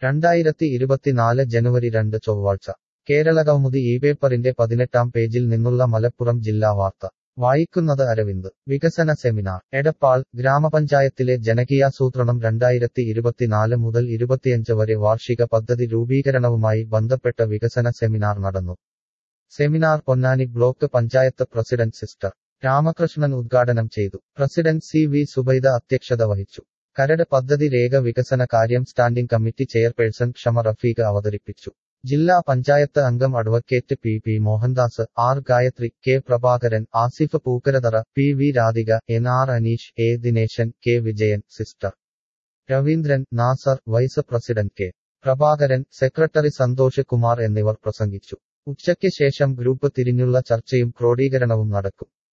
രണ്ടായിരത്തി ഇരുപത്തിനാല് ജനുവരി രണ്ട് ചൊവ്വാഴ്ച കേരളകൗമുദി ഈ പേപ്പറിന്റെ പതിനെട്ടാം പേജിൽ നിന്നുള്ള മലപ്പുറം ജില്ലാ വാർത്ത വായിക്കുന്നത് അരവിന്ദ് വികസന സെമിനാർ എടപ്പാൾ ഗ്രാമപഞ്ചായത്തിലെ ജനകീയാസൂത്രണം രണ്ടായിരത്തി ഇരുപത്തിനാല് മുതൽ ഇരുപത്തിയഞ്ച് വരെ വാർഷിക പദ്ധതി രൂപീകരണവുമായി ബന്ധപ്പെട്ട വികസന സെമിനാർ നടന്നു seminar Ponnani block panchayat president sister Ramakrishnan ഉദ്ഘാടനം ചെയ്തു പ്രസിഡന്റ് സി വി സുബൈദ അധ്യക്ഷത വഹിച്ചു കരട് പദ്ധതി രേഖ വികസന കാര്യം സ്റ്റാൻഡിംഗ് കമ്മിറ്റി ചെയർപേഴ്സൺ ക്ഷമ റഫീഖ് അവതരിപ്പിച്ചു ജില്ലാ പഞ്ചായത്ത് അംഗം advocate P P Mohandas R Gayathri K Prabhakaran Asif Pookkarathara P V Radhika N R Aneesh A Dineshan K Vijayan sister Raveendran Nasar vice president K Prabhakaran secretary Santhosh Kumar എന്നിവർ പ്രസംഗിച്ചു ഉച്ചയ്ക്ക് ശേഷം ഗ്രൂപ്പ് തിരിഞ്ഞുള്ള ചർച്ചയും ക്രോഡീകരണവും നടക്കും